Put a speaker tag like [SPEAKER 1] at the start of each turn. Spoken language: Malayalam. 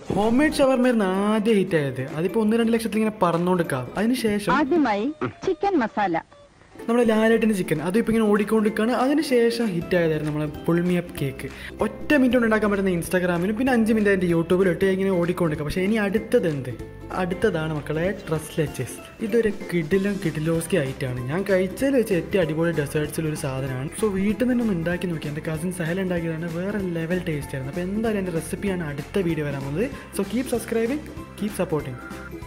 [SPEAKER 1] ഹോം മെയ്ഡ് ഷവർമയായിരുന്നു ആദ്യം ഹിറ്റ് ആയത് അതിപ്പോ ഒന്ന് രണ്ട് ലക്ഷത്തിൽ ഇങ്ങനെ പറന്നോണ്ടിരിക്കാം അതിനുശേഷം
[SPEAKER 2] ആദ്യമായി ചിക്കൻ മസാല
[SPEAKER 1] നമ്മുടെ ലാലേട്ടിൻ്റെ ചിക്കൻ അതും ഇപ്പം ഇങ്ങനെ ഓടിക്കൊണ്ടിരിക്കുകയാണ് അതിനുശേഷം ഹിറ്റ് ആയതായിരുന്നു നമ്മളെ പുൾമിയപ്പ് കേക്ക് ഒറ്റ മിനിറ്റ് കൊണ്ട് ഉണ്ടാക്കാൻ പറ്റുന്ന ഇൻസ്റ്റാഗ്രാമിലും പിന്നെ അഞ്ച് മിനിറ്റ് അതിൻ്റെ യൂട്യൂബിലും ഇട്ട് ഇങ്ങനെ ഓടിക്കൊണ്ടിരിക്കുക പക്ഷേ ഇനി അടുത്തത് എന്ത് അടുത്തതാണ് മക്കളെ ട്രസ് ലെച്ചസ് ഇതൊരു കിഡിലും കിഡിലോസ്കി ആയിട്ടാണ് ഞാൻ കഴിച്ചതിൽ വെച്ച് ഏറ്റവും അടിപൊളി ഡെസേർട്സിൽ ഒരു സാധനമാണ് സോ വീട്ടിൽ നിന്ന് ഒന്ന് ഉണ്ടാക്കി നോക്കി എൻ്റെ കസിൻ സഹൽ ഉണ്ടാക്കിയതാണ് വേറെ ലെവൽ ടേസ്റ്റ് ആയിരുന്നു അപ്പോൾ എന്തായാലും എൻ്റെ റെസിപ്പിയാണ് അടുത്ത വീഡിയോ വരാൻ പോകുന്നത് so keep subscribing keep supporting